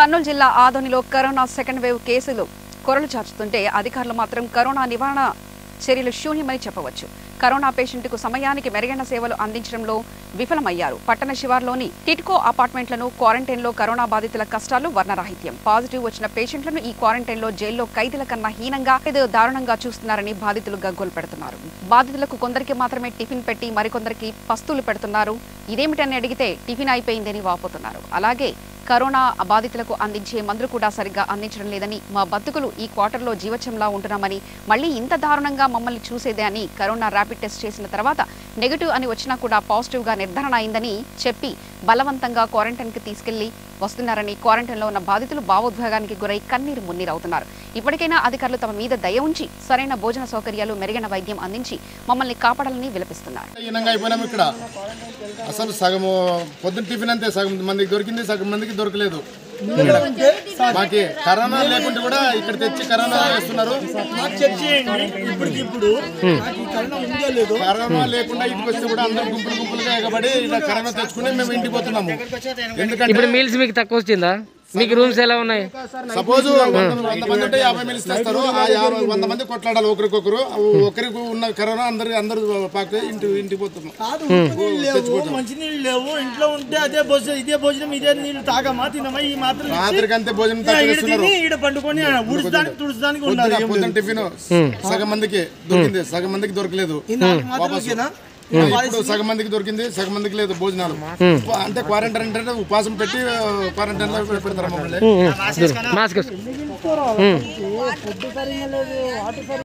కర్నూలు జిల్లా ఆదోనిలో corona second wave కేసులు కొరలు చాచుతుంటే అధికారులు మాత్రం కరోనా నివారణ చర్యలు శూన్యమని చెప్పవచ్చు కరోనా పేషెంట్కు సమయానికి మెరుగైన సేవలు అందించడంలో విఫలమయ్యారు పట్టణ శివార్లోని టిట్కో అపార్ట్మెంట్లను క్వారంటైన్లో కరోనా బాధితుల కష్టాలు వర్ణరాహిత్యం పాజిటివ్ వచ్చిన పేషెంట్లను ఈ క్వారంటైన్లో జైల్లో ఖైదీల కన్నా హీనంగా ఏదో దారుణంగా చూస్తున్నారని బాధితులు గగ్గోలు పెడుతున్నారు బాధితులకు కొందరికి మాత్రమే టిఫిన్ పెట్టి మరికొందరికి పస్తులు పెడుతున్నారు ఇదేమిటని అడిగితే టిఫిన్ అయిపోయిందని వాపోతున్నారు అలాగే కరోనా బాధితులకు అందించే మందులు కూడా సరిగ్గా అందించడం లేదని మా బతుకులు ఈ క్వార్టర్లో జీవచంలా ఉంటున్నామని మళ్ళీ ఇంత దారుణంగా మమ్మల్ని చూసేదే అని కరోనా ర్యాపిడ్ టెస్ట్ చేసిన తర్వాత నెగటివ్ అని వచ్చినా కూడా పాజిటివ్గా నిర్ధారణ అయిందని చెప్పి బలవంతంగా క్వారంటైన్కి తీసుకెళ్లి వస్తున్నారని క్వారంటైన్లో ఉన్న బాధితులు భావోద్వేగానికి గురై కన్నీరు మున్నీరవుతున్నారు ఇప్పటికైనా అధికారులు తమ మీద దయ ఉంచి సరైన భోజన సౌకర్యాలు మెరుగైన వైద్యం అందించి మమ్మల్ని కాపాడాలని విలపిస్తున్నారు హీనంగా అయిపోయినాం ఇక్కడ అసలు సగము పొద్దున్న టిఫిన్ అంతే సగం మందికి దొరికింది సగం మందికి దొరకలేదు మాకి కరోనా లేకుంటే కూడా ఇక్కడ తెచ్చి కరోనా వేస్తున్నారు నాకు చెక్ చేయండి ఇప్పటికిప్పుడు నాకు ఈ కరోనా ఉందో లేదో కరోనా లేకుండా ఇంటికి వస్తే కూడా అందరూ గుంపులు గుంపులుగా ఎగబడి ఇలా కరోనా తెచ్చుకుని మేము ఇంటికి పోతున్నాము ఎందుకంటే ఇప్పుడు మీల్స్ మీకు తక్కువ వచ్చిందా మీకు రూమ్స్ ఎలా ఉన్నాయి సపోజ్ వంద వంద మంది ఉంటే యాభై మిల్స్ తెస్తారు ఆ యాభై వంద మంది కొట్లాడాలి ఒకరికొకరు ఒకరికి ఉన్న కరోనా అందరు అందరూ పాకి ఇంటి ఇంటికి పోతున్నాం కాదు నీళ్ళు లేవు మంచినీళ్ళు లేవు ఇంట్లో ఉంటే అదే భోజనం ఇదే భోజనం ఇదే నీళ్ళు తాగమా తినమా ఈ మాత్రం ఇచ్చి, రాత్రికి అంతే భోజనం ఈడ తక్కువ ఇస్తున్నారు తిని ఈడ పండుకొని ఉడుచడానికి తుడుచడానికి ఉండాలి పొద్దున పొద్దున టిఫిన్ సగం మందికి దొరికింది సగం మందికి దొరకలేదు ఈ నాకు మాత్రం ఓకేనా? ఇప్పుడు సగం మందికి దొరికింది సగం మందికి లేదు భోజనాలు అంటే క్వారంటైన్ అంటే ఉపవాసం పెట్టి క్వారంటైన్ లో పెడతారు మమ్మల్ని మాస్క్ పొద్దు సరిగా లేదు వాటర్ సరిగా